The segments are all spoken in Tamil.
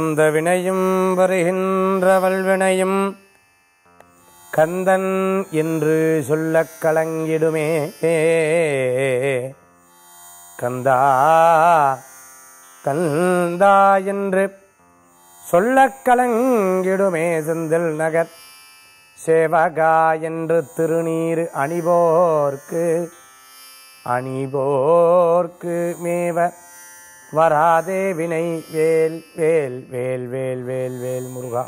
வந்த வினையும் வருகின்ற வல்வினையும் கந்தன் என்று சொல்லக் கலங்கிடுமே கந்தா கந்தா என்று சொல்லக் கலங்கிடுமே செந்தில் நகர் சேவகா என்று திருநீர் அணிபோர்க்கு அணிபோர்க்கு மேவ வராதே வினை வேல் வேல் வேல் வேல் வேல் வேல் முருகா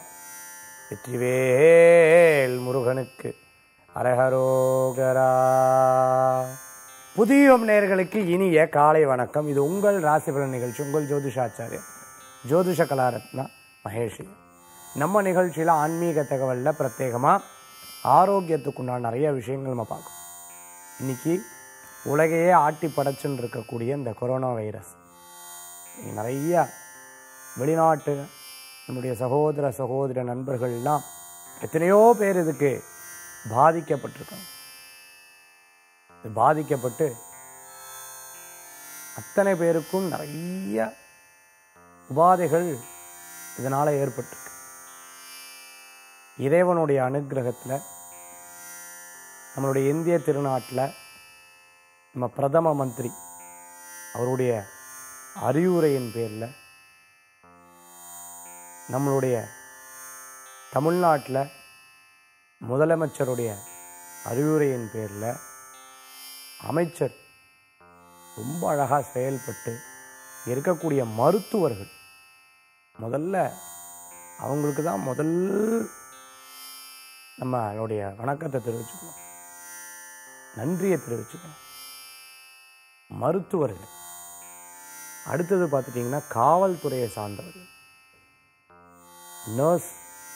வெற்றிவேல் முருகனுக்கு அரகரோகரா புதியோம் நேர்களுக்கு இனிய காலை வணக்கம் இது உங்கள் ராசிபலன் நிகழ்ச்சி உங்கள் ஜோதிஷாச்சாரியர் ஜோதிஷ கலாரத்னா மகேஷி நம்ம நிகழ்ச்சியில் ஆன்மீக தகவலில் பிரத்யேகமாக ஆரோக்கியத்துக்குண்டான நிறைய விஷயங்கள் நம்ம பார்க்கணும் இன்னைக்கு உலகையே ஆட்டி படைச்சுன்னு இருக்கக்கூடிய இந்த கொரோனா வைரஸ் இன்னைக்கு நிறைய வெளிநாட்டு நம்முடைய சகோதர சகோதர நண்பர்கள்லாம் எத்தனையோ பேர் இதுக்கு பாதிக்கப்பட்டிருக்காங்க இது பாதிக்கப்பட்டு அத்தனை பேருக்கும் நிறைய உபாதைகள் இதனால் ஏற்பட்டிருக்கு இறைவனுடைய அனுக்கிரகத்தில் நம்மளுடைய இந்திய திருநாட்டில் நம்ம பிரதம மந்திரி அவருடைய அறிவுரையின் பேரில் நம்மளுடைய தமிழ்நாட்டில் முதலமைச்சருடைய அறிவுரையின் பேரில் அமைச்சர் ரொம்ப அழகாக செயல்பட்டு இருக்கக்கூடிய மருத்துவர்கள் முதல்ல அவங்களுக்கு தான் முதல் நம்மளுடைய வணக்கத்தை தெரிவிச்சுக்கணும் நன்றியை தெரிவிச்சுக்கணும் மருத்துவர்கள் அடுத்தது பார்த்துட்டிங்கன்னா காவல்துறையை சார்ந்தவர்கள் நர்ஸ்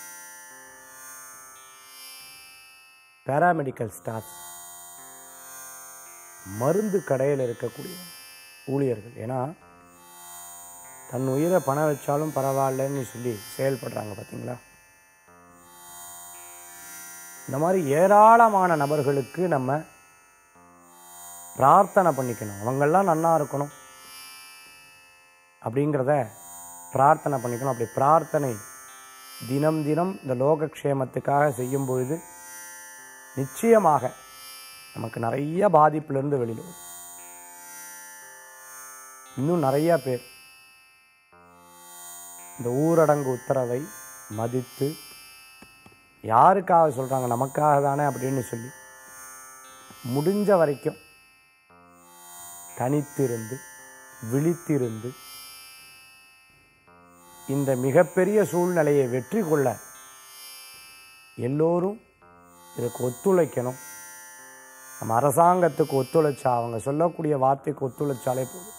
பேராமெடிக்கல் ஸ்டாஃப் மருந்து கடையில் இருக்கக்கூடிய ஊழியர்கள் ஏன்னா தன் உயிரை பணம் வச்சாலும் பரவாயில்லன்னு சொல்லி செயல்படுறாங்க பார்த்தீங்களா இந்த மாதிரி ஏராளமான நபர்களுக்கு நம்ம பிரார்த்தனை பண்ணிக்கணும் அவங்கெல்லாம் நன்னா இருக்கணும் அப்படிங்கிறத பிரார்த்தனை பண்ணிக்கணும் அப்படி பிரார்த்தனை தினம் தினம் இந்த லோகக்ஷேமத்துக்காக செய்யும் பொழுது நிச்சயமாக நமக்கு நிறைய பாதிப்புலேருந்து வெளியில் வரும் இன்னும் நிறைய பேர் இந்த ஊரடங்கு உத்தரவை மதித்து யாருக்காக சொல்கிறாங்க நமக்காக தானே அப்படின்னு சொல்லி முடிஞ்ச வரைக்கும் தனித்திருந்து விழித்திருந்து இந்த மிகப்பெரிய சூழ்நிலையை வெற்றி கொள்ள எல்லோரும் இதுக்கு ஒத்துழைக்கணும் நம்ம அரசாங்கத்துக்கு ஒத்துழைச்சா அவங்க சொல்லக்கூடிய வார்த்தைக்கு ஒத்துழைச்சாலே போதும்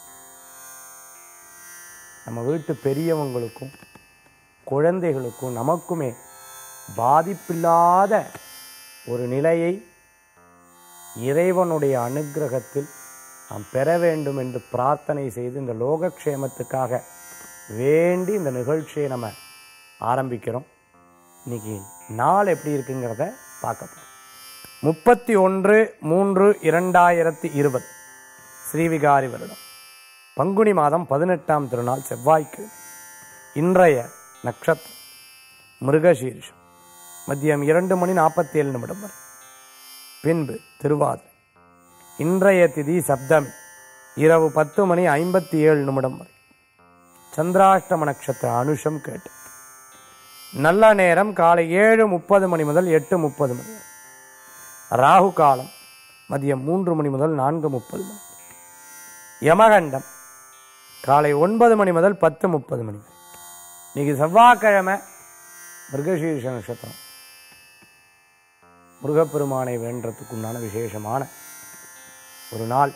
நம்ம வீட்டு பெரியவங்களுக்கும் குழந்தைகளுக்கும் நமக்குமே பாதிப்பில்லாத ஒரு நிலையை இறைவனுடைய அனுக்கிரகத்தில் நாம் பெற வேண்டும் என்று பிரார்த்தனை செய்து இந்த லோகக்ஷேமத்துக்காக வேண்டி இந்த நிகழ்ச்சியை நம்ம ஆரம்பிக்கிறோம் இன்னைக்கு நாள் எப்படி இருக்குங்கிறத பார்க்க போகிறோம் முப்பத்தி ஒன்று மூன்று இரண்டாயிரத்தி இருபது ஸ்ரீவிகாரி வருடம் பங்குனி மாதம் பதினெட்டாம் திருநாள் செவ்வாய்க்கு இன்றைய நட்சத்திரம் மிருகசீரிஷம் மதியம் இரண்டு மணி நாற்பத்தி ஏழு நிமிடம் வரை பின்பு திருவாதிரை இன்றைய திதி சப்தமி இரவு பத்து மணி ஐம்பத்தி ஏழு நிமிடம் வரை சந்திராஷ்டம நட்சத்திர அனுஷம் கேட்டு நல்ல நேரம் காலை ஏழு முப்பது மணி முதல் எட்டு முப்பது மணி வரை ராகு காலம் மதியம் மூன்று மணி முதல் நான்கு முப்பது மணி யமகண்டம் காலை ஒன்பது மணி முதல் பத்து முப்பது மணி வரை இன்னைக்கு செவ்வாய்க்கிழமை மிருகசீர்ஷ நட்சத்திரம் முருகப்பெருமானை வேண்டதுக்குண்டான விசேஷமான ஒரு நாள்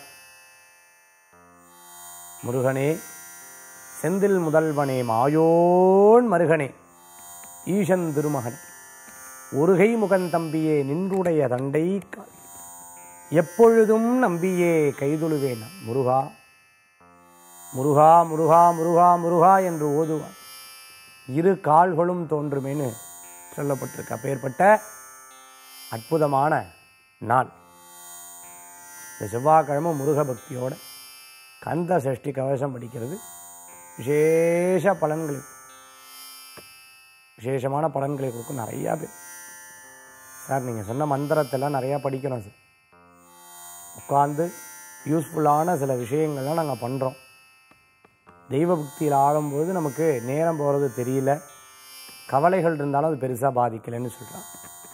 முருகனே செந்தில் முதல்வனே மாயோன் மருகனே ஈசன் திருமகன் ஒருகை முகந்தம்பியே நின்றுடைய தண்டை கால் எப்பொழுதும் நம்பியே கைதுழுவேன் முருகா முருகா முருகா முருகா முருகா என்று ஓதுவார் இரு கால்களும் தோன்றுமேன்னு சொல்லப்பட்டிருக்கு அப்பேற்பட்ட அற்புதமான நாள் இந்த செவ்வாய்க்கிழமை முருக பக்தியோட கந்த சஷ்டி கவசம் படிக்கிறது விசேஷ பலன்கள் விசேஷமான பலன்களை கொடுக்கும் நிறையா பேர் சார் நீங்கள் சொன்ன மந்திரத்தெல்லாம் நிறையா படிக்கிறோம் சார் உட்காந்து யூஸ்ஃபுல்லான சில விஷயங்கள்லாம் நாங்கள் பண்ணுறோம் தெய்வ பக்தியில் ஆடும்போது நமக்கு நேரம் போகிறது தெரியல கவலைகள் இருந்தாலும் அது பெருசாக பாதிக்கலைன்னு சொல்கிறான்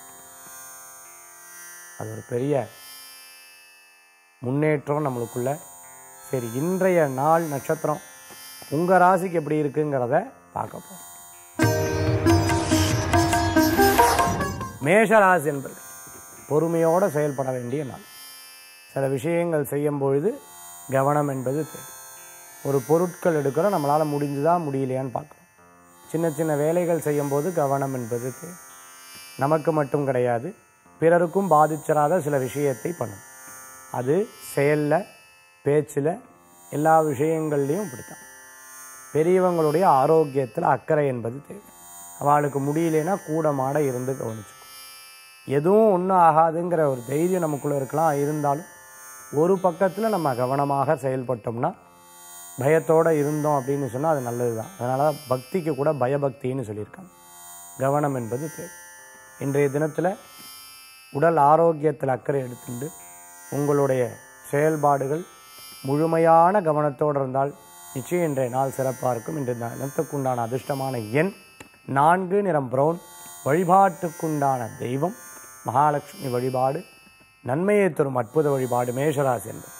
அது ஒரு பெரிய முன்னேற்றம் நம்மளுக்குள்ள சரி இன்றைய நாள் நட்சத்திரம் உங்கள் ராசிக்கு எப்படி இருக்குங்கிறத பார்க்க போகிறோம் மேஷ ராசி என்பது பொறுமையோடு செயல்பட வேண்டிய நாள் சில விஷயங்கள் செய்யும் பொழுது கவனம் என்பது தேவை ஒரு பொருட்கள் எடுக்கிறோம் நம்மளால் முடிஞ்சுதா முடியலையான்னு பார்க்குறோம் சின்ன சின்ன வேலைகள் செய்யும்போது கவனம் என்பது தேவை நமக்கு மட்டும் கிடையாது பிறருக்கும் பாதிச்சிராத சில விஷயத்தை பண்ணும் அது செயலில் பேச்சில் எல்லா விஷயங்கள்லையும் இப்படித்தான் பெரியவங்களுடைய ஆரோக்கியத்தில் அக்கறை என்பது தேவை அவளுக்கு முடியலனா கூட மாட இருந்து கவனிச்சுக்கும் எதுவும் ஒன்றும் ஆகாதுங்கிற ஒரு தைரியம் நமக்குள்ளே இருக்கலாம் இருந்தாலும் ஒரு பக்கத்தில் நம்ம கவனமாக செயல்பட்டோம்னா பயத்தோடு இருந்தோம் அப்படின்னு சொன்னால் அது நல்லது தான் அதனால தான் பக்திக்கு கூட பயபக்தின்னு சொல்லியிருக்காங்க கவனம் என்பது தேவை இன்றைய தினத்தில் உடல் ஆரோக்கியத்தில் அக்கறை எடுத்துண்டு உங்களுடைய செயல்பாடுகள் முழுமையான கவனத்தோடு இருந்தால் நிச்சயம் இன்றைய நாள் சிறப்பாக இருக்கும் இன்றைய தினத்துக்குண்டான அதிர்ஷ்டமான எண் நான்கு நிறம் பிரவுன் வழிபாட்டுக்குண்டான தெய்வம் மகாலட்சுமி வழிபாடு நன்மையை தரும் அற்புத வழிபாடு மேஷராசி என்பது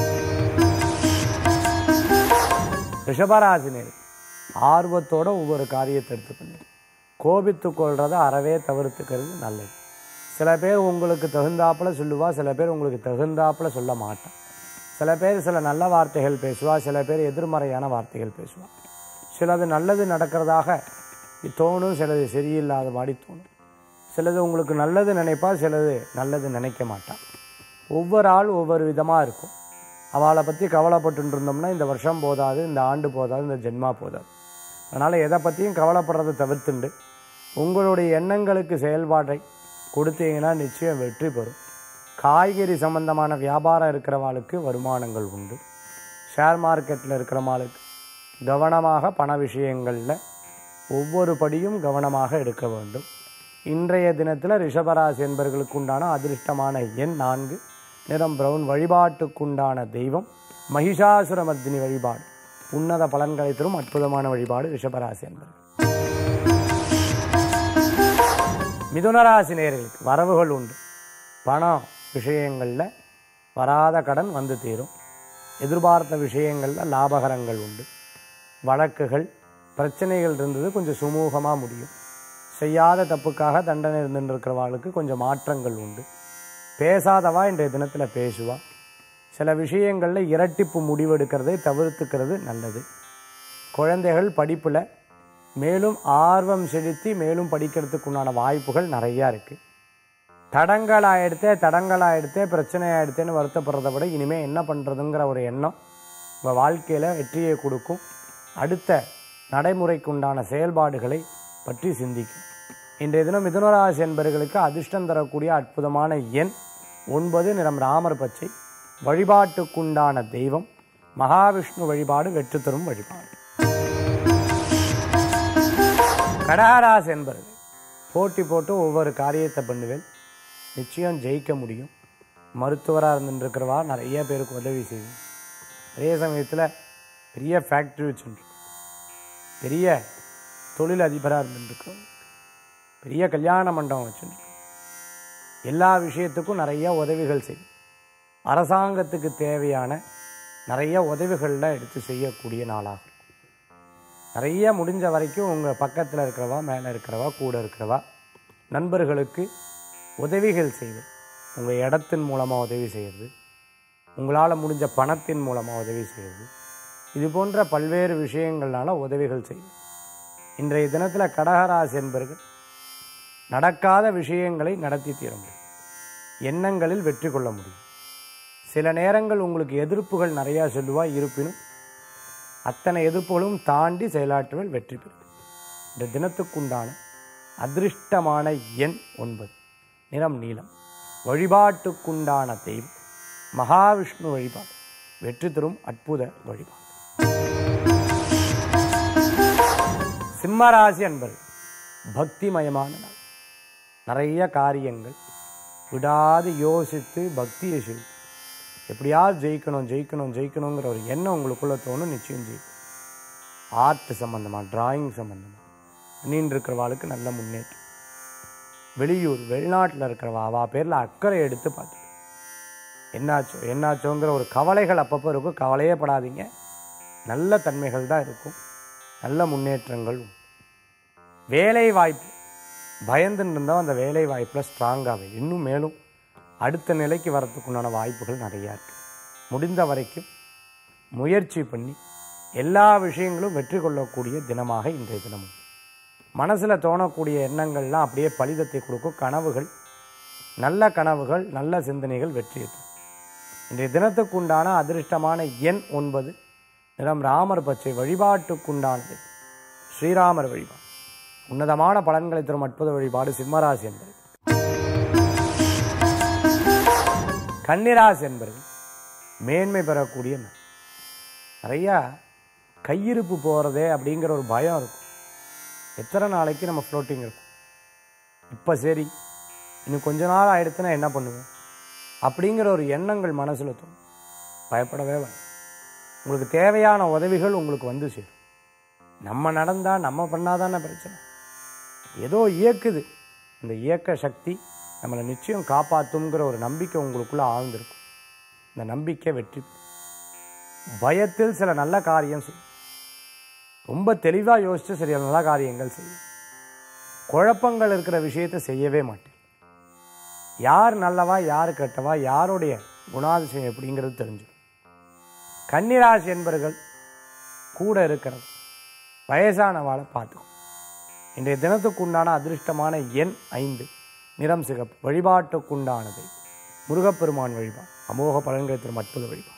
ரிஷபராசினர் ஆர்வத்தோட ஒவ்வொரு காரியத்தை எடுத்துக்கொண்டு கோபித்து கொள்றதை அறவே தவிர்த்துக்கிறது நல்லது சில பேர் உங்களுக்கு தகுந்தாப்புல சொல்லுவா சில பேர் உங்களுக்கு தகுந்தாப்புல சொல்ல மாட்டான் சில பேர் சில நல்ல வார்த்தைகள் பேசுவா சில பேர் எதிர்மறையான வார்த்தைகள் பேசுவா சிலது நல்லது நடக்கிறதாக தோணும் சிலது சரியில்லாத மாதிரி தோணும் சிலது உங்களுக்கு நல்லது நினைப்பா சிலது நல்லது நினைக்க மாட்டான் ஒவ்வொரு ஆள் ஒவ்வொரு விதமாக இருக்கும் அவளை பற்றி கவலைப்பட்டு இருந்தோம்னா இந்த வருஷம் போதாது இந்த ஆண்டு போதாது இந்த ஜென்மா போதாது அதனால் எதை பற்றியும் கவலைப்படுறதை தவிர்த்துண்டு உங்களுடைய எண்ணங்களுக்கு செயல்பாட்டை கொடுத்தீங்கன்னா நிச்சயம் வெற்றி பெறும் காய்கறி சம்பந்தமான வியாபாரம் இருக்கிறவாளுக்கு வருமானங்கள் உண்டு ஷேர் மார்க்கெட்டில் இருக்கிறவாளுக்கு கவனமாக பண விஷயங்களில் ஒவ்வொரு படியும் கவனமாக எடுக்க வேண்டும் இன்றைய தினத்தில் ரிஷபராசி என்பவர்களுக்கு உண்டான அதிர்ஷ்டமான எண் நான்கு நிறம் பிரவுன் வழிபாட்டுக்குண்டான தெய்வம் மகிஷாசுரமர்தினி வழிபாடு உன்னத பலன்களை தரும் அற்புதமான வழிபாடு ரிஷபராசி என்பது மிதுனராசி நேயர்களுக்கு வரவுகள் உண்டு பணம் விஷயங்களில் வராத கடன் வந்து தீரும் எதிர்பார்த்த விஷயங்களில் லாபகரங்கள் உண்டு வழக்குகள் பிரச்சனைகள் இருந்தது கொஞ்சம் சுமூகமாக முடியும் செய்யாத தப்புக்காக தண்டனை இருந்துருக்கிறவாளுக்கு கொஞ்சம் மாற்றங்கள் உண்டு பேசாதவா இன்றைய தினத்தில் பேசுவா சில விஷயங்களில் இரட்டிப்பு முடிவெடுக்கிறதை தவிர்த்துக்கிறது நல்லது குழந்தைகள் படிப்பில் மேலும் ஆர்வம் செலுத்தி மேலும் படிக்கிறதுக்கு உண்டான வாய்ப்புகள் நிறையா இருக்குது தடங்களாகிடுத்தே தடங்களாகிடுத்தே பிரச்சனை ஆகிடுத்தேன்னு வருத்தப்படுறத விட இனிமேல் என்ன பண்ணுறதுங்கிற ஒரு எண்ணம் உங்கள் வாழ்க்கையில் வெற்றியை கொடுக்கும் அடுத்த நடைமுறைக்கு உண்டான செயல்பாடுகளை பற்றி சிந்திக்கும் இன்றைய தினம் மிதுனராசி என்பவர்களுக்கு அதிர்ஷ்டம் தரக்கூடிய அற்புதமான எண் ஒன்பது நிறம் ராமர் பச்சை வழிபாட்டுக்குண்டான தெய்வம் மகாவிஷ்ணு வழிபாடு வெற்றி தரும் வழிபாடு கடகராசி என்பவர்கள் போட்டி போட்டு ஒவ்வொரு காரியத்தை பண்ணுவேன் நிச்சயம் ஜெயிக்க முடியும் மருத்துவராக இருந்துருக்கிறவா நிறைய பேருக்கு உதவி செய்யும் அதே சமயத்தில் பெரிய ஃபேக்ட்ரி வச்சுருக்கு பெரிய தொழில் அதிபராக இருந்துருக்கிறோம் பெரிய கல்யாண மண்டபம் வச்சுருக்கு எல்லா விஷயத்துக்கும் நிறைய உதவிகள் செய்யும் அரசாங்கத்துக்கு தேவையான நிறைய உதவிகளில் எடுத்து செய்யக்கூடிய நாளாகும் நிறைய முடிஞ்ச வரைக்கும் உங்கள் பக்கத்தில் இருக்கிறவா மேலே இருக்கிறவா கூட இருக்கிறவா நண்பர்களுக்கு உதவிகள் செய்வது உங்கள் இடத்தின் மூலமாக உதவி செய்கிறது உங்களால் முடிஞ்ச பணத்தின் மூலமாக உதவி செய்கிறது இது போன்ற பல்வேறு விஷயங்கள்னால உதவிகள் செய்யும் இன்றைய தினத்தில் கடகராசி என்பர்கள் நடக்காத விஷயங்களை நடத்தி தீர முடியும் எண்ணங்களில் வெற்றி கொள்ள முடியும் சில நேரங்கள் உங்களுக்கு எதிர்ப்புகள் நிறையா சொல்லுவா இருப்பினும் அத்தனை எதிர்ப்புகளும் தாண்டி செயலாற்றுவல் வெற்றி பெறும் இந்த தினத்துக்குண்டான அதிர்ஷ்டமான எண் ஒன்பது நிறம் நீலம் வழிபாட்டுக்குண்டான தெய்வம் மகாவிஷ்ணு வழிபாடு வெற்றி தரும் அற்புத வழிபாடு சிம்மராசி அன்பர்கள் பக்திமயமான நாள் நிறைய காரியங்கள் விடாது யோசித்து பக்தியை செய் எப்படியாவது ஜெயிக்கணும் ஜெயிக்கணும் ஜெயிக்கணுங்கிற ஒரு எண்ணம் உங்களுக்குள்ள தோணும் நிச்சயம் ஜெயிக்கும் ஆர்ட் சம்மந்தமாக டிராயிங் சம்மந்தமாக பண்ணின்னு இருக்கிறவாளுக்கு நல்ல முன்னேற்றம் வெளியூர் வெளிநாட்டில் இருக்கிறவா அவா பேரில் அக்கறை எடுத்து பார்த்து என்னாச்சோ என்னாச்சோங்கிற ஒரு கவலைகள் அப்பப்போ இருக்கும் கவலையே படாதீங்க நல்ல தன்மைகள் தான் இருக்கும் நல்ல முன்னேற்றங்கள் உண்டு. வேலை வாய்ப்பு பயந்துன்னு இருந்தால் அந்த வேலை வாய்ப்பில் ஸ்ட்ராங்காகவே இன்னும் மேலும் அடுத்த நிலைக்கு வரத்துக்குண்டான வாய்ப்புகள் நிறையா இருக்குது முடிந்த வரைக்கும் முயற்சி பண்ணி எல்லா விஷயங்களும் வெற்றி கொள்ளக்கூடிய தினமாக இன்றைய தினம் உண்டு. மனசில் தோணக்கூடிய எண்ணங்கள்லாம் அப்படியே பலிதத்தை கொடுக்கும் கனவுகள் நல்ல கனவுகள் நல்ல சிந்தனைகள் வெற்றியை தரும் இன்றைய தினத்துக்குண்டான அதிர்ஷ்டமான எண் ஒன்பது நிறம் ராமர் பச்சை வழிபாட்டுக்குண்டானது ஸ்ரீராமர் வழிபாடு உன்னதமான பலன்களை தரும் அற்புத வழிபாடு சிம்மராசி என்பது கன்னிராசி என்பது மேன்மை பெறக்கூடிய நாள். நிறையா கையிருப்பு போகிறதே அப்படிங்கிற ஒரு பயம் இருக்கும் எத்தனை நாளைக்கு நம்ம ஃப்ளோட்டிங் இருக்கும் இப்போ சரி இன்னும் கொஞ்ச நாள் ஆயிடுச்சுன்னா என்ன பண்ணுவோம் அப்படிங்கிற ஒரு எண்ணங்கள் மனசில் தோணும் பயப்படவே வேண்டாம் உங்களுக்கு தேவையான உதவிகள் உங்களுக்கு வந்து சேரும் நம்ம நடந்தால் நம்ம பண்ணாதானே பிரச்சனை ஏதோ இயக்குது அந்த இயக்க சக்தி நம்மளை நிச்சயம் காப்பாற்றுங்கிற ஒரு நம்பிக்கை உங்களுக்குள்ள ஆழ்ந்திருக்கும் இந்த நம்பிக்கை வெற்றி பெறும். பயத்தில் சில நல்ல காரியம் செய்யும் ரொம்ப தெளிவாக யோசிச்சு சில நல்ல காரியங்கள் செய்யும் குழப்பங்கள் இருக்கிற விஷயத்தை செய்யவே மாட்டேன் யார் நல்லவா யார் கெட்டவா யாருடைய குணாதிசயம் எப்படிங்கிறது தெரிஞ்சிடும் கன்னிராசி என்பர்கள் கூட இருக்கிறது வயசானவாளை பார்த்துக்கும் இன்றைய தினத்துக்குண்டான அதிர்ஷ்டமான எண் ஐந்து நிறம் சிகப்பு வழிபாட்டுக்குண்டானதை முருகப்பெருமான் வழிபாடு அமோக பலன்களை தரும் அற்புத வழிபாடு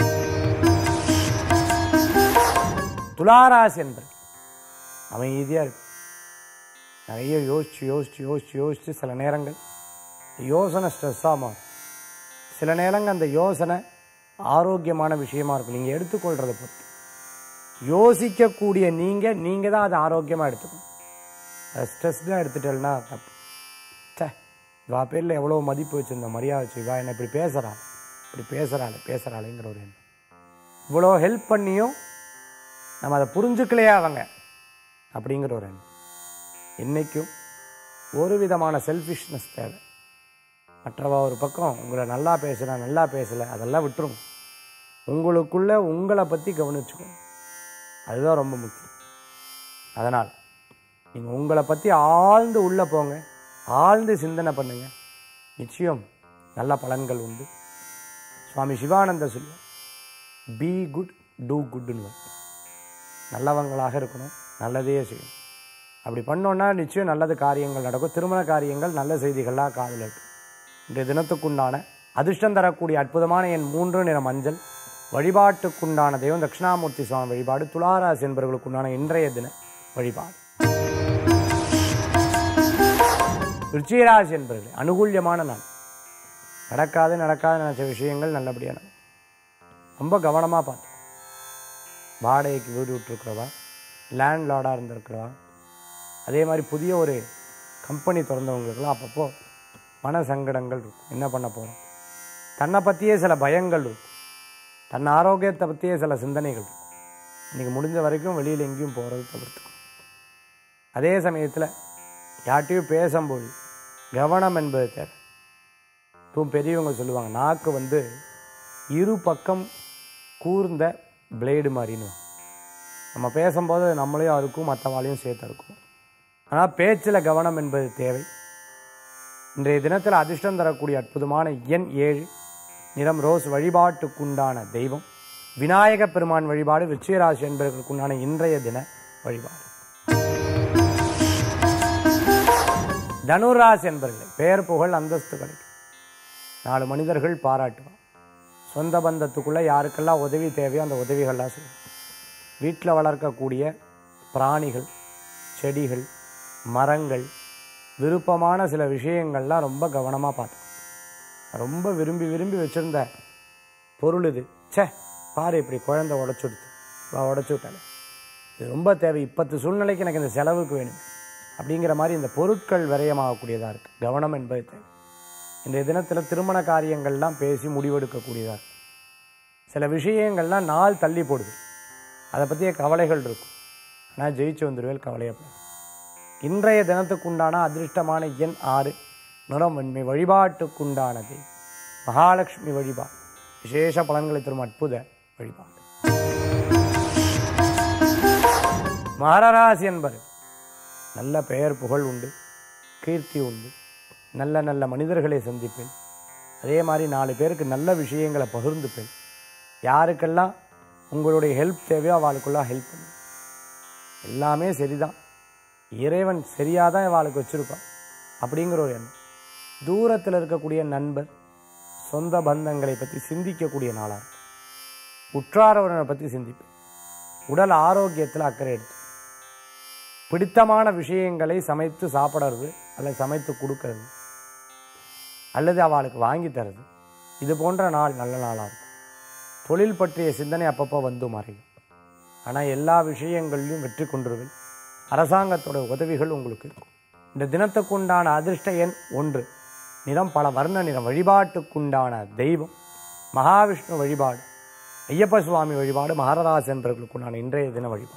துளாராசி என்பது அமைதியாக இருக்கும் நிறைய யோசிச்சு யோசிச்சு யோசிச்சு யோசிச்சு சில நேரங்கள் யோசனை ஸ்ட்ரெஸ்ஸாக மாறும் சில நேரங்கள் அந்த யோசனை ஆரோக்கியமான விஷயமா இருக்கும் நீங்கள் எடுத்துக்கொள்றதை பொறுத்து யோசிக்கக்கூடிய நீங்கள் நீங்கள் தான் அதை ஆரோக்கியமாக எடுத்துக்கணும் அதை ஸ்ட்ரெஸ்டாக எடுத்துட்டேன்னா தப்பு சே இவா பேரில் எவ்வளோ மதிப்பு வச்சிருந்த மரியாதை வச்சு இவா என்ன இப்படி பேசுகிறாள் இப்படி பேசுகிறாள் பேசுகிறாளுங்கிற ஒரு எண்ணம் இவ்வளோ ஹெல்ப் பண்ணியும் நம்ம அதை புரிஞ்சுக்கலையே அவங்க அப்படிங்கிற ஒரு எண்ணம் என்றைக்கும் ஒரு விதமான செல்ஃபிஷ்னஸ் தேவை மற்றவா ஒரு பக்கம் உங்களை நல்லா பேசுகிறா நல்லா பேசலை அதெல்லாம் விட்டுருங்க உங்களுக்குள்ள உங்களை பற்றி கவனிச்சுக்கோங்க அதுதான் ரொம்ப முக்கியம் அதனால் நீங்கள் உங்களை பற்றி ஆழ்ந்து உள்ளே போங்க ஆழ்ந்து சிந்தனை பண்ணுங்க நிச்சயம் நல்ல பலன்கள் உண்டு சுவாமி சிவானந்த சொல்லுவார் பி குட் டூ குட்னு நல்லவங்களாக இருக்கணும் நல்லதே செய்யணும் அப்படி பண்ணோன்னா நிச்சயம் நல்லது காரியங்கள் நடக்கும் திருமண காரியங்கள் நல்ல செய்திகளாக காதில் இருக்கும் இன்றைய தினத்துக்குண்டான அதிர்ஷ்டம் தரக்கூடிய அற்புதமான என் மூன்று நிற மஞ்சள் வழிபாட்டுக்குண்டான தெய்வம் தட்சிணாமூர்த்தி சுவாமி வழிபாடு துளாராசி என்பவர்களுக்குண்டான இன்றைய தின வழிபாடு ருச்சிராசி என்பவர்களே அனுகூல்யமான நாள் நடக்காது நடக்காது நினைச்ச விஷயங்கள் நல்லபடியாக நடக்கும் ரொம்ப கவனமாக பார்த்து வாடகைக்கு வீடு விட்டுருக்கிறவா லேண்ட் லார்டாக இருந்திருக்கிறவா அதே மாதிரி புதிய ஒரு கம்பெனி திறந்தவங்களுக்குலாம் அப்பப்போ மன சங்கடங்கள் இருக்கும் என்ன பண்ண போகிறோம் தன்னை பற்றியே சில பயங்கள் இருக்கும் தன் ஆரோக்கியத்தை பற்றியே சில சிந்தனைகள் இருக்கும் இன்றைக்கி முடிஞ்ச வரைக்கும் வெளியில் எங்கேயும் போகிறது தவிர்த்துக்கும் அதே சமயத்தில் யார்ட்டையும் பேசும்போது கவனம் என்பது தேவை இப்போ பெரியவங்க சொல்லுவாங்க நாக்கு வந்து இரு பக்கம் கூர்ந்த பிளேடு மாதிரின்னு நம்ம பேசும்போது நம்மளையும் அறுக்கும் மற்றவாளையும் சேர்த்து அறுக்கும் ஆனால் பேச்சில் கவனம் என்பது தேவை இன்றைய தினத்தில் அதிர்ஷ்டம் தரக்கூடிய அற்புதமான எண் ஏழு நிறம் ரோஸ் வழிபாட்டுக்குண்டான தெய்வம் விநாயக பெருமான் வழிபாடு விச்சயராசி என்பவர்களுக்குண்டான இன்றைய தின வழிபாடு தனுராசி என்பவர்களே பெயர் புகழ் அந்தஸ்து கிடைக்கும் நாலு மனிதர்கள் பாராட்டுவார் சொந்த பந்தத்துக்குள்ளே யாருக்கெல்லாம் உதவி தேவையோ அந்த உதவிகள்லாம் செய்யும் வீட்டில் வளர்க்கக்கூடிய பிராணிகள் செடிகள் மரங்கள் விருப்பமான சில விஷயங்கள்லாம் ரொம்ப கவனமாக பார்த்து ரொம்ப விரும்பி விரும்பி வச்சுருந்த பொருள் இது ச்சே பாரு இப்படி குழந்தை உடச்சுடுத்து வா உடச்சு விட்டாலே இது ரொம்ப தேவை இப்பத்து சூழ்நிலைக்கு எனக்கு இந்த செலவுக்கு வேணும் அப்படிங்கிற மாதிரி இந்த பொருட்கள் விரயமாகக்கூடியதாக இருக்குது கவனம் என்பது தேவை இன்றைய தினத்தில் திருமண காரியங்கள்லாம் பேசி முடிவெடுக்கக்கூடியதாக இருக்கு சில விஷயங்கள்லாம் நாள் தள்ளி போடுது அதை பற்றிய கவலைகள் இருக்கும் ஆனால் ஜெயிச்சு வந்துடுவேல் கவலையப்படும் இன்றைய தினத்துக்குண்டான அதிர்ஷ்டமான எண் ஆறு நிறம் வெண்மை வழிபாட்டுக்குண்டானது மகாலட்சுமி வழிபாடு விசேஷ பலன்களை தரும் அற்புத வழிபாடு மகராசி என்பது நல்ல பெயர் புகழ் உண்டு கீர்த்தி உண்டு நல்ல நல்ல மனிதர்களை சந்திப்பேன் அதே மாதிரி நாலு பேருக்கு நல்ல விஷயங்களை பகிர்ந்துப்பேன் யாருக்கெல்லாம் உங்களுடைய ஹெல்ப் தேவையோ அவளுக்குள்ள ஹெல்ப் பண்ணு எல்லாமே சரிதான் இறைவன் சரியாக தான் இவாளுக்கு வச்சுருப்பான் அப்படிங்கிற ஒரு எண்ணம் தூரத்தில் இருக்கக்கூடிய நண்பர் சொந்த பந்தங்களை பற்றி சிந்திக்கக்கூடிய நாளாக இருக்கும் உற்றாரவரனை பற்றி சிந்திப்பேன் உடல் ஆரோக்கியத்தில் அக்கறை எடுத்து பிடித்தமான விஷயங்களை சமைத்து சாப்பிட்றது அல்லது சமைத்து கொடுக்கறது அல்லது அவளுக்கு வாங்கி தரது இது போன்ற நாள் நல்ல நாளாக இருக்கும் தொழில் பற்றிய சிந்தனை அப்பப்போ வந்து மறையும் ஆனால் எல்லா விஷயங்கள்லையும் வெற்றி கொண்டுருவில் அரசாங்கத்தோட உதவிகள் உங்களுக்கு இருக்கும் இந்த தினத்துக்குண்டான அதிர்ஷ்ட எண் ஒன்று நிறம் பல வர்ண நிறம் வழிபாட்டுக்குண்டான தெய்வம் மகாவிஷ்ணு வழிபாடு ஐயப்ப சுவாமி வழிபாடு மகரராஜ் என்பவர்களுக்குண்டான இன்றைய தின வழிபாடு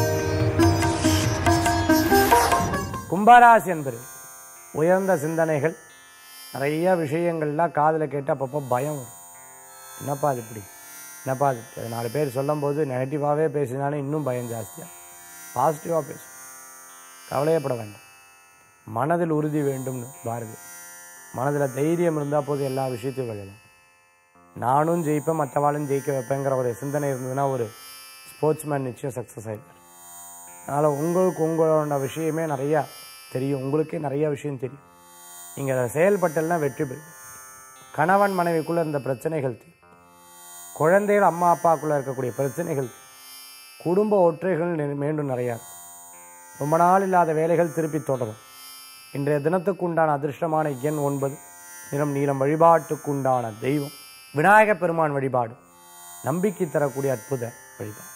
கும்பராசி என்பது உயர்ந்த சிந்தனைகள் நிறைய விஷயங்கள்லாம் காதில் கேட்டு அப்பப்போ பயம் வரும் என்னப்பா அது இப்படி என்னப்பா அது இப்படி? அது நாலு பேர் சொல்லும்போது நெகட்டிவாகவே பேசினாலும் இன்னும் பயம் ஜாஸ்தியாக பாசிட்டிவாக பேசும் கவலையப்பட வேண்டாம் மனதில் உறுதி வேண்டும்னு பாரதி மனதில் தைரியம் இருந்தால் போது எல்லா விஷயத்தையும் விழலாம் நானும் ஜெயிப்பேன் மற்றவாளும் ஜெயிக்க வைப்பேங்கிற ஒரு சிந்தனை இருந்ததுன்னா ஒரு ஸ்போர்ட்ஸ்மேன் நிச்சயம் சக்ஸஸ் ஆகிடுவார் அதனால் உங்களுக்கு உங்களோட விஷயமே நிறையா தெரியும் உங்களுக்கே நிறைய விஷயம் தெரியும் நீங்கள் அதை செயல்பட்டெல்லாம் வெற்றி பெறும் கணவன் மனைவிக்குள்ளே இருந்த பிரச்சனைகள் தீரும் குழந்தைகள் அம்மா அப்பாக்குள்ளே இருக்கக்கூடிய பிரச்சனைகள் தீரும் குடும்ப ஒற்றைகள் நி- மீண்டும் நிறையா இருக்கும் ரொம்ப நாள் இல்லாத வேலைகள் திருப்பி தொடரும் இன்றைய தினத்துக்கு உண்டான அதிர்ஷ்டமான எண் ஒன்பது நிறம் நீளம் வழிபாட்டுக்குண்டான தெய்வம் விநாயகப் பெருமான் வழிபாடு நம்பிக்கை தரக்கூடிய அற்புத வழிபாடு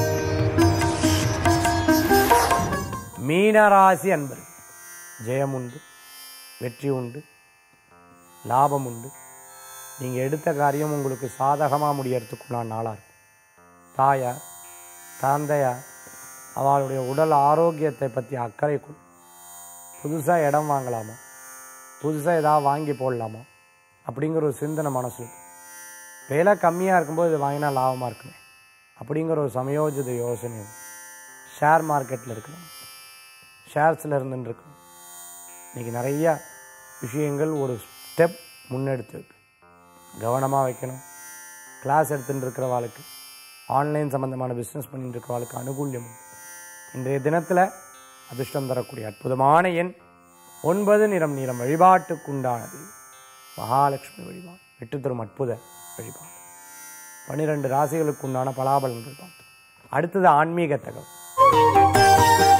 மீனராசி அன்பர்கள் ஜெயம் உண்டு வெற்றி உண்டு லாபம் உண்டு நீங்கள் எடுத்த காரியம் உங்களுக்கு சாதகமாக முடியறதுக்குள்ளான நாளாக இருக்கும் தாயார் தந்தையார் அவளுடைய உடல் ஆரோக்கியத்தை பற்றி அக்கறை கொள் புதுசாக இடம் வாங்கலாமா புதுசாக ஏதாவது வாங்கி போடலாமா அப்படிங்கிற ஒரு சிந்தனை மனசு இருக்கும். விலை கம்மியாக இருக்கும்போது இது வாங்கினா லாபமாக இருக்குமே அப்படிங்கிற ஒரு சமயோஜித யோசனை வரும். ஷேர் மார்க்கெட்டில் இருக்கணும் ஷேர்ஸில் இருந்துட்டு இருக்கணும் இன்றைக்கி நிறையா விஷயங்கள் ஒரு ஸ்டெப் முன்னெடுத்து இருக்கு கவனமாக வைக்கணும் கிளாஸ் எடுத்துட்டு இருக்கிறவாளுக்கு ஆன்லைன் சம்மந்தமான பிஸ்னஸ் பண்ணிட்டு இருக்கிறவாளுக்கு அனுகூல்யம் உண்டு. இன்றைய தினத்தில் அதிர்ஷ்டம் தரக்கூடிய அற்புதமான எண் ஒன்பது நிறம் நீளம் வழிபாட்டுக்குண்டானது மகாலட்சுமி வழிபாடு வெற்றி தரும் அற்புத வழிபாடு பன்னிரெண்டு ராசிகளுக்கு உண்டான பலாபலன்கள் பார்த்தோம் அடுத்தது ஆன்மீக தகவல்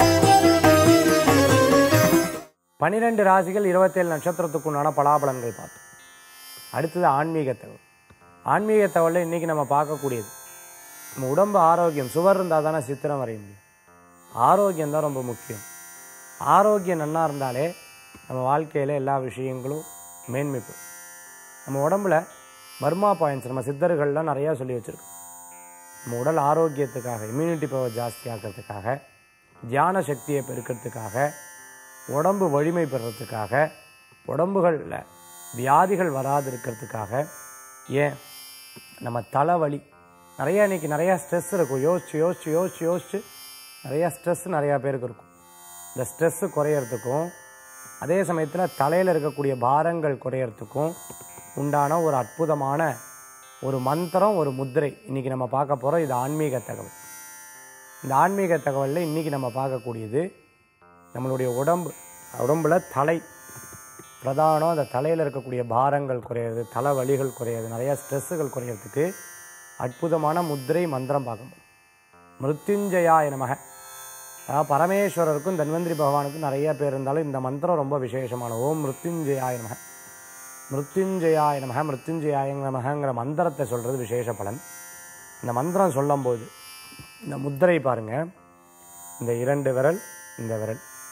பன்னிரெண்டு ராசிகள் இருபத்தேழு நட்சத்திரத்துக்கு உண்டான பலாபலன்கள் பார்த்தோம் அடுத்தது ஆன்மீக தகவல் ஆன்மீக தகவலில் இன்றைக்கி நம்ம பார்க்கக்கூடியது நம்ம உடம்பு ஆரோக்கியம் சுவர் இருந்தால் தானே சித்திரம் வரைய முடியும் ஆரோக்கியம் தான் ரொம்ப முக்கியம் ஆரோக்கியம் நன்னா இருந்தாலே நம்ம வாழ்க்கையில் எல்லா விஷயங்களும் மேன்மை பெறும் நம்ம உடம்புல பர்மா பாயிண்ட்ஸ் நம்ம சித்தர்கள்லாம் நிறையா சொல்லி வச்சுருக்கோம் நம்ம உடல் ஆரோக்கியத்துக்காக இம்யூனிட்டி பவர் ஜாஸ்தியாக்கிறதுக்காக தியான சக்தியை பெருக்கிறதுக்காக உடம்பு வலிமை பெறுறதுக்காக உடம்புகளில் வியாதிகள் வராது இருக்கிறதுக்காக ஏன் நம்ம தலைவலி நிறையா இன்னைக்கு நிறையா ஸ்ட்ரெஸ் இருக்கும் யோசிச்சு யோசிச்சு யோசிச்சு யோசிச்சு நிறையா ஸ்ட்ரெஸ் நிறையா பேருக்கு இருக்கும் இந்த ஸ்ட்ரெஸ்ஸு குறையறதுக்கும் அதே சமயத்தில் தலையில் இருக்கக்கூடிய பாரங்கள் குறையறதுக்கும் உண்டான ஒரு அற்புதமான ஒரு மந்திரம் ஒரு முத்திரை இன்றைக்கி நம்ம பார்க்க போகிறோம் இது ஆன்மீக தகவல் இந்த ஆன்மீக தகவலில் இன்றைக்கி நம்ம பார்க்கக்கூடியது நம்மளுடைய உடம்பு உடம்புல தலை பிரதானம் அந்த தலையில் இருக்கக்கூடிய பாரங்கள் குறையிறது தலைவலிகள் குறையிறது நிறையா ஸ்ட்ரெஸ்ஸுகள் குறையிறதுக்கு அற்புதமான முத்திரை மந்திரம் பார்க்கணும் மிருத்யுஞ்சயாய நமக அதாவது பரமேஸ்வரருக்கும் தன்வந்திரி பகவானுக்கும் நிறைய பேர் இருந்தாலும் இந்த மந்திரம் ரொம்ப விசேஷமான ஓம் மிருத்யுஞ்சயாய நமக மிருத்யுஞ்சயாய நமக மிருத்யுஞ்சயாய நமகங்கிற மந்திரத்தை சொல்கிறது விசேஷ பலன் இந்த மந்திரம் சொல்லும்போது இந்த முத்திரை பாருங்க இந்த இரண்டு விரல் இந்த விரல்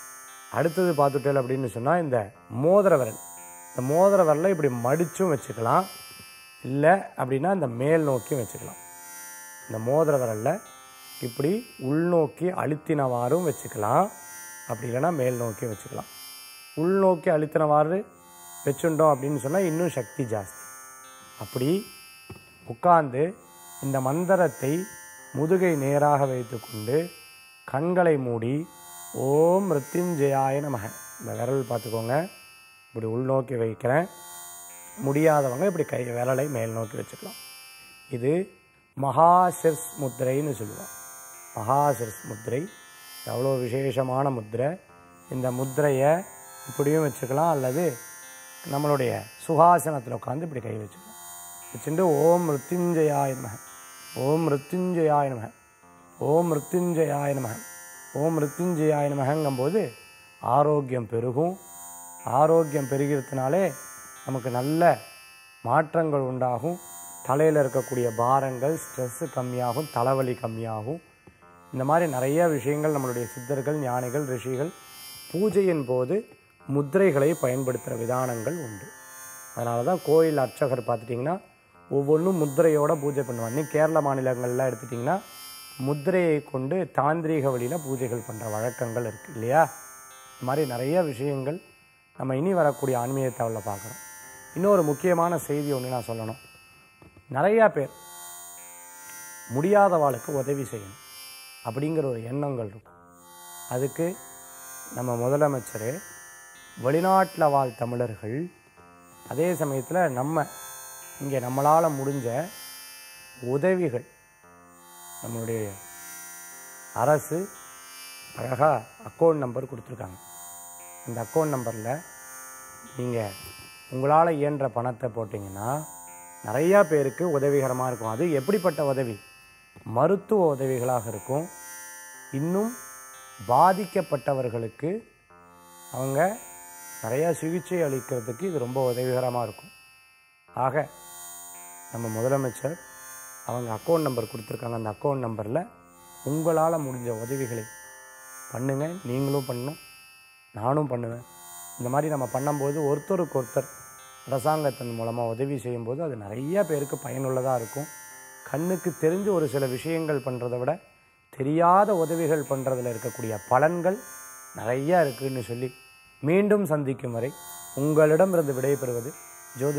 அடுத்தது பார்த்துட்டேன் அப்படின்னு சொன்னால் இந்த மோதிர விரல் இந்த மோதிர விரலை இப்படி மடிச்சும் வச்சுக்கலாம் இல்லை அப்படின்னா இந்த மேல் நோக்கியும் வச்சுக்கலாம் இந்த மோதிர விரலில் இப்படி உள்நோக்கி அழுத்தினவாறும் வச்சுக்கலாம் அப்படி இல்லைன்னா மேல் நோக்கியும் வச்சுக்கலாம் உள்நோக்கி அழுத்தினவாறு வச்சுட்டோம் அப்படின்னு சொன்னால் இன்னும் சக்தி ஜாஸ்தி அப்படி உட்கார்ந்து இந்த மந்திரத்தை முதுகை நேராக வைத்துக்கொண்டு கண்களை மூடி ஓம் மிருத்யுஞ்சயாய நமக இந்த விரல் பார்த்துக்கோங்க இப்படி உள்நோக்கி வைக்கிறேன் முடியாதவங்க இப்படி கை விரலை மேல் நோக்கி வச்சுக்கலாம் இது மகாசிர்ஸ் முத்திரைன்னு சொல்லுவோம் மகாசிர்ஸ் முத்திரை எவ்வளோ விசேஷமான முத்திரை இந்த முத்திரையை இப்படியும் வச்சுக்கலாம் அல்லது நம்மளுடைய சுகாசனத்தில் உட்காந்து இப்படி கை வச்சுக்கலாம் வச்சுட்டு ஓம் மிருத்யுஞ்சயாய நமக ஓம் மிருத்யுஞ்சயாய நமக ஓம் மிருத்யுஞ்சயாய நமக ஓம் மிருத்யுஞ்சயாய நமகங்கும்போது ஆரோக்கியம் பெருகும் ஆரோக்கியம் பெருகிறதுனாலே நமக்கு நல்ல மாற்றங்கள் உண்டாகும் தலையில் இருக்கக்கூடிய பாரங்கள் ஸ்ட்ரெஸ்ஸு கம்மியாகும் தலைவலி கம்மியாகும் இந்த மாதிரி நிறைய விஷயங்கள் நம்மளுடைய சித்தர்கள் ஞானிகள் ரிஷிகள் பூஜையின் போது முத்திரைகளை பயன்படுத்துகிற விதானங்கள் உண்டு அதனால தான் கோயில் அர்ச்சகர் பார்த்துட்டிங்கன்னா ஒவ்வொன்றும் முத்திரையோட பூஜை பண்ணுவாங்க இன்னும் கேரள மாநிலங்கள்லாம் எடுத்துட்டிங்கன்னா முத்திரையை கொண்டு தாந்திரீக வழியில் பூஜைகள் பண்ணுற வழக்கங்கள் இருக்குது இல்லையா இந்த மாதிரி நிறைய விஷயங்கள் நம்ம இனி வரக்கூடிய ஆன்மீக தகவலில் பார்க்குறோம் இன்னொரு முக்கியமான செய்தி ஒன்று நான் சொல்லணும் நிறையா பேர் முடியாதவாளுக்கு உதவி செய்யணும் அப்படிங்கிற ஒரு எண்ணங்கள் இருக்கும் அதுக்கு நம்ம முதலமைச்சர் வெளிநாட்டில் வாழ் தமிழர்கள் அதே சமயத்தில் நம்ம இங்கே நம்மளால் முடிஞ்ச உதவிகள் நம்மளுடைய அரசு அழகாக அக்கௌண்ட் நம்பர் கொடுத்துருக்காங்க அந்த அக்கௌண்ட் நம்பரில் நீங்கள் உங்களால் இயன்ற பணத்தை போட்டிங்கன்னா நிறையா பேருக்கு உதவிகரமாக இருக்கும் அது எப்படிப்பட்ட உதவி மருத்துவ உதவிகளாக இருக்கும் இன்னும் பாதிக்கப்பட்டவர்களுக்கு அவங்க நிறையா சிகிச்சை அளிக்கிறதுக்கு இது ரொம்ப உதவிகரமாக இருக்கும் ஆக நம்ம முதலமைச்சர் அவங்க அக்கௌண்ட் நம்பர் கொடுத்துருக்காங்க அந்த அக்கௌண்ட் நம்பரில் உங்களால் முடிஞ்ச உதவிகளை பண்ணுங்க நீங்களும் பண்ணணும் நானும் பண்ணுவேன் இந்த மாதிரி நம்ம பண்ணும்போது ஒருத்தருக்கு ஒருத்தர் அரசாங்கத்தின் மூலமாக உதவி செய்யும்போது அது நிறைய பேருக்கு பயனுள்ளதாக இருக்கும் கண்ணுக்கு தெரிஞ்சு ஒரு சில விஷயங்கள் பண்ணுறதை விட தெரியாத உதவிகள் பண்ணுறதுல இருக்கக்கூடிய பலன்கள் நிறையா இருக்குன்னு சொல்லி மீண்டும் சந்திக்கும் வரை உங்களிடமிருந்து விடைபெறுவது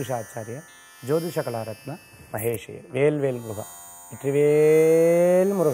ஜோதிஷாச்சாரியர் ஜோதிஷ கலாரத்னா மகேஷ் வேல்வேல் முருகா வெற்றிவேல் முருகா